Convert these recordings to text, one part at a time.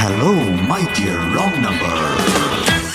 Hello, my dear wrong number.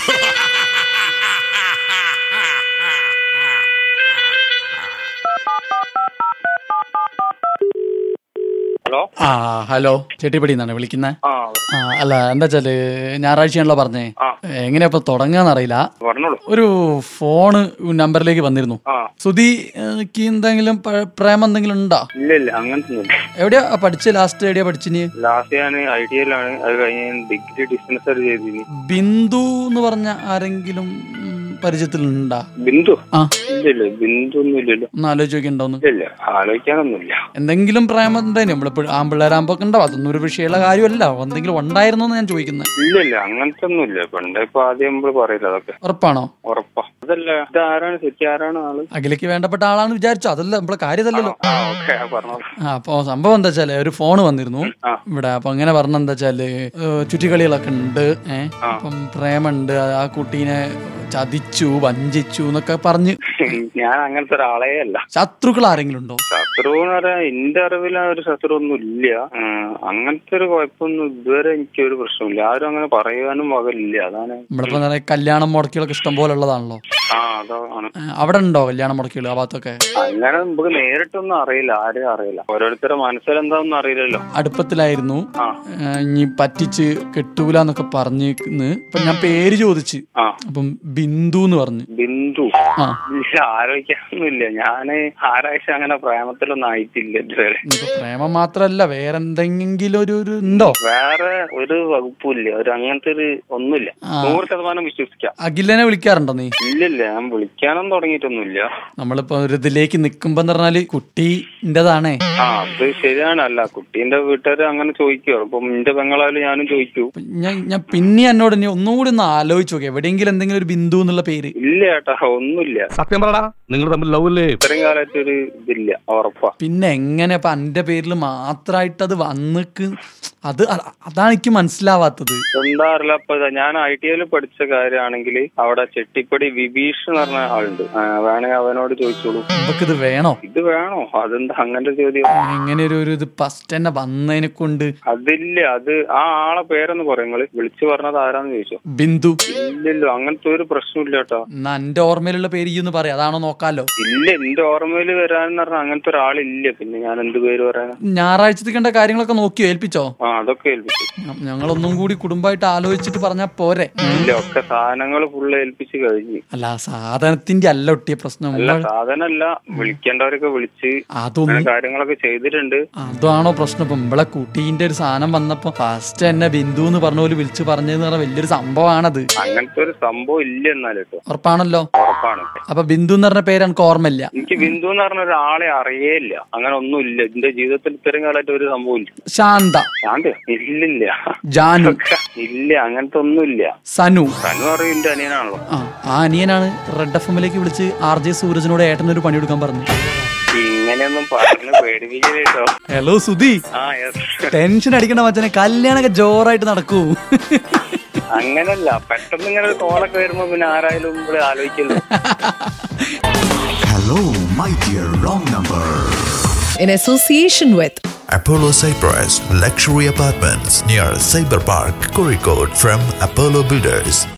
Hello ആ hello Chettippadi എന്നാണ് വിളിക്കുന്നത് ആ ആ അല്ല എന്താ വെച്ചാല് ഞായറാഴ്ചയാണല്ലോ പറഞ്ഞേ ആ. എങ്ങനെയാ ഇപ്പൊ തുടങ്ങാന്നറിയില്ല പറഞ്ഞോളൂ ഒരു ഫോണ് നമ്പറിലേക്ക് വന്നിരുന്നു ആ സുധിക്ക് എന്തെങ്കിലും പ- പ്രേമം എന്തെങ്കിലും ഉണ്ടോ ഇല്ല ഇല്ല അങ്ങനത്തെ ഒന്നുമില്ല എവിടെയാ പഠിച്ച ലാസ്റ്റ് എവിടെയാ പഠിച്ചിന് ലാസ്റ്റ് ഞാൻ ഐ ടി ഐയിലാണ് അത് കഴിഞ്ഞ് ഡിഗ്രി ഡിസ്റ്റൻസ് ആയിട്ട് ചെയ്തിന് ബിന്ദു എന്ന് പറഞ്ഞ ആരെങ്കിലും ഉം, പരിചയത്തിലുണ്ടാ ബിന്ദു ആ ഇല്ല ഇല്ല ബിന്ദു ഒന്നും ഇല്ലല്ലോ ഒന്ന് ആലോചിച്ച് നോക്കിണ്ടോന്ന് ഇല്ല ഇല്ല ആലോചിക്കാനൊന്നുമില്ല എന്തെങ്കിലും പ്രേമം എന്തായാലും നമ്മളിപ്പോൾ ആമ്പിള്ളേരാകുമ്പോ ഉണ്ടാവും അതൊന്നും ഒരു വിഷയമുള്ള കാര്യമല്ല എന്തെങ്കിലും ഉണ്ടായിരുന്നോ എന്ന് ഞാൻ ചോദിക്കുന്നത് ഇല്ല ഇല്ല അങ്ങനത്തെ ഒന്നുമില്ല പണ്ട് ഇപ്പൊ ആദ്യം നമ്മൾ പറയില്ല അതൊക്കെ ഉറപ്പാണോ ഉറപ്പാ അതല്ല ഇത് ആരാണ് ശരി ആരാണ് ആള് അഖിലേക്ക് വേണ്ടപ്പെട്ട ആളാണെന്ന് വിചാരിച്ചോ അതല്ല നമ്മളെ കാര്യതല്ലല്ലോ ആ ഓക്കെ പറഞ്ഞോളൂ ആ അപ്പൊ സംഭവം എന്താ വെച്ചാല് ഒരു ഫോൺ വന്നിരുന്നു ആ. ഇവിടെ അപ്പൊ അങ്ങനെ പറഞ്ഞ എന്താ വെച്ചാല് ഏഹ്, ചുറ്റിക്കളികളൊക്കെ ഉണ്ട് ഏഹ് അപ്പം പ്രേമുണ്ട് ആ- ആ കുട്ടീനെ ചതിച്ചു വഞ്ചിച്ചു എന്നൊക്കെ പറഞ്ഞ് ഞാൻ അങ്ങനത്തെ ഒരാളേ അല്ല ശത്രുക്കൾ ആരെങ്കിലും ഉണ്ടോ ശത്രു എന്ന് പറയാൻ എന്റെ അറിവിൽ ആ ഒരു ശത്രു ഒന്നും ഇല്ല ഉം, അങ്ങനത്തെ ഒരു കുഴപ്പമൊന്നും ഇതുവരെ എനിക്ക് ഒരു പ്രശ്നമില്ല ആരും അങ്ങനെ പറയാനും വകയില്ല അതാണ് നമ്മളിപ്പോ എന്താ പറയാ കല്യാണം മുടക്കികളൊക്കെ ഇഷ്ടം പോലെ ഉള്ളതാണല്ലോ ആ അതാണ് ഏഹ്, അവിടെ ഉണ്ടോ കല്യാണം മുടക്കികൾ ആ ഭാഗത്തൊക്കെ അങ്ങനെ നമുക്ക് നേരിട്ടൊന്നും അറിയില്ല ആരെയും അറിയില്ല ഓരോരുത്തരുടെ മനസ്സിലെന്താണെന്ന് അറിയില്ലല്ലോ അടുപ്പത്തിലായിരുന്നു ആ ഏഹ്, ഇനി പറ്റിച്ച് കെട്ടൂല എന്നൊക്കെ പറഞ്ഞിന്ന് ഇപ്പൊ ഞാൻ പേര് ചോദിച്ച് ആ അപ്പം ബിന്ദു എന്ന് പറഞ്ഞു ബിന്ദു ആ ഇല്ല ആലോചിക്കാനൊന്നുമില്ല ഞാന് ആരാഴ്ച അങ്ങനെ പ്രേമത്തിലൊന്നും ആയിട്ടില്ല ഇതുവരെ ഇനിയിപ്പോ പ്രേമം മാത്രല്ല വേറെ എന്തെങ്കിലും ഒരു ഒരു ഉണ്ടോ വേറെ ഒരു വകുപ്പില്ല ഒരു അങ്ങനത്തെ ഒരു ഒന്നുമില്ല ആ. നൂറ് ശതമാനം വിശ്വസിക്കാം അഖിലനെ വിളിക്കാറുണ്ടോ നീ ഇല്ലില്ല ഞാൻ വിളിക്കാനൊന്നും തുടങ്ങിയിട്ടൊന്നുമില്ല നമ്മളിപ്പോ ഒരു ഇതിലേക്ക് നിക്കുമ്പോ എന്ന് പറഞ്ഞാല് കുട്ടിൻ്റെതാണേ ആ അത് ശരിയാണ് അല്ല കുട്ടീന്റെ വീട്ടുകാർ അങ്ങനെ ചോദിക്കുവോ ഇപ്പം എന്റെ പെങ്ങളായാലും ഞാനും ചോദിക്കൂ അപ്പൊ ഞാൻ ഞാൻ പിന്നെ എന്നോട് ഇനി ഒന്നുകൂടി ഒന്ന് ആലോചിച്ച് നോക്കി എവിടെയെങ്കിലും എന്തെങ്കിലും ഒരു ബിന്ദു എന്നുള്ള പേര് ഇല്ല ചേട്ടാ ഒന്നുമില്ല സത്യം പറടാ നിങ്ങൾ തമ്മിൽ ലവ് അല്ലേ ഇത്രയും കാലത്ത് ഒരു ഇതില്ല ഉറപ്പാ പിന്നെ എങ്ങനെ ഇപ്പൊ എന്റെ പേരിൽ മാത്രമായിട്ട് അത് വന്നിക്ക് അത് അ- അതാണ് എനിക്ക് മനസ്സിലാവാത്തത് എന്താ അറിയില്ല ഇപ്പൊ ഇതാ ഞാൻ ഐ ടി ഐയിൽ പഠിച്ച കാര്യമാണെങ്കിൽ അവിടെ ചെട്ടിപ്പടി വിഭീഷ് എന്ന് പറഞ്ഞ ആളുണ്ട് ആ, വേണമെങ്കിൽ അവനോട് ചോദിച്ചോളൂ നമുക്ക് ഇത് വേണോ ഇത് വേണോ അതെന്താ അങ്ങനത്തെ ചോദ്യം എങ്ങനെ ഒരു ഒരു ഇത് ഫസ്റ്റ് തന്നെ വന്നതിനെ കൊണ്ട് അതില്ല അത് ആ ആളെ പേരൊന്ന് പറയും നിങ്ങള് വിളിച്ചു പറഞ്ഞത് ആരാന്ന് ചോദിച്ചോ ബിന്ദു ഇല്ലല്ലോ അങ്ങനത്തെ ഒരു പ്രശ്നമില്ല കേട്ടോ എന്നാ എന്റെ ഓർമ്മയിലുള്ള പേര് ഈ ഒന്ന് പറയാം അതാണോ നോക്കാലോ ഇല്ല എന്റെ ഓർമ്മയിൽ വരാന്ന് പറഞ്ഞാൽ അങ്ങനത്തെ ഒരാളില്ല പിന്നെ ഞാൻ എന്ത് പേര് പറയാനാ ഞായറാഴ്ചത്തെ കണ്ട കാര്യങ്ങളൊക്കെ നോക്കിയോ ഏൽപ്പിച്ചോ ആ അതൊക്കെ ഏൽപ്പിച്ചു ഞ- ഞങ്ങളൊന്നും കൂടി കുടുംബമായിട്ട് ആലോചിച്ചിട്ട് പറഞ്ഞാ പോരെ ഇല്ല ഒക്കെ സാധനങ്ങൾ ഫുള്ള് ഏൽപ്പിച്ച് കഴിഞ്ഞു അല്ല സാധനത്തിന്റെ അല്ല ഒട്ടിയ പ്രശ്നം അല്ല സാധനമല്ല വിളിക്കേണ്ടവരൊക്കെ വിളിച്ച് അതൊന്നും അങ്ങനെ കാര്യങ്ങളൊക്കെ ചെയ്തിട്ടുണ്ട് അതാണോ പ്രശ്നം ഇപ്പൊ നമ്മളെ കുട്ടീന്റെ ഒരു സാധനം വന്നപ്പോ ഫസ്റ്റ് എന്നെ ബിന്ദു എന്ന് പറഞ്ഞ പോലെ വിളിച്ചു പറഞ്ഞതെന്ന് പറഞ്ഞ വലിയൊരു സംഭവമാണത് അങ്ങനത്തെ ഒരു സംഭവം ഇല്ല എന്നാൽ കേട്ടോ ഉറപ്പാണല്ലോ ഉറപ്പാണ് അപ്പൊ ബിന്ദു എന്ന് പറഞ്ഞ പേര് എനിക്ക് ഓർമ്മയില്ല എനിക്ക് ബിന്ദു എന്ന് പറഞ്ഞ ഒരാളെ അറിയേയില്ല അങ്ങനെ ഒന്നും ഇല്ല എന്റെ ജീവിതത്തിൽ ഇത്രയും കാലമായിട്ട് ഒരു സംഭവം ഇല്ല ശാന്ത ശാന്തി ഇല്ലില്ല ജാനു ഇല്ല അങ്ങനത്തെ ഒന്നുമില്ല സനു തനു അറിയും എന്റെ അനിയനാണല്ലോ ആ ആ അനിയനാണ് റെഡ് എഫ് എമ്മിലേക്ക് വിളിച്ച് ആർ ജെ സൂരജിനോട് ഏട്ടനൊരു പണി കൊടുക്കാൻ പറഞ്ഞു ഇങ്ങനെയൊന്നും പറഞ്ഞു പേടിപ്പിക്കല് കേട്ടോ ഹലോ സുധി ആ യെസ് ടെൻഷൻ അടിക്കണ്ട മച്ചനെ കല്യാണൊക്കെ ജോറായിട്ട് നടക്കൂ അങ്ങനല്ല പെട്ടെന്ന് ഇങ്ങനെ ഒരു കോളൊക്കെ വരുമ്പോ പിന്നെ ആരായാലും ഇവിടെ ആലോചിക്കുന്നു Hello, my dear wrong number. in association with Apollo Cyprus Luxury Apartments near Cyber Park, Kozhikode from Apollo Builders.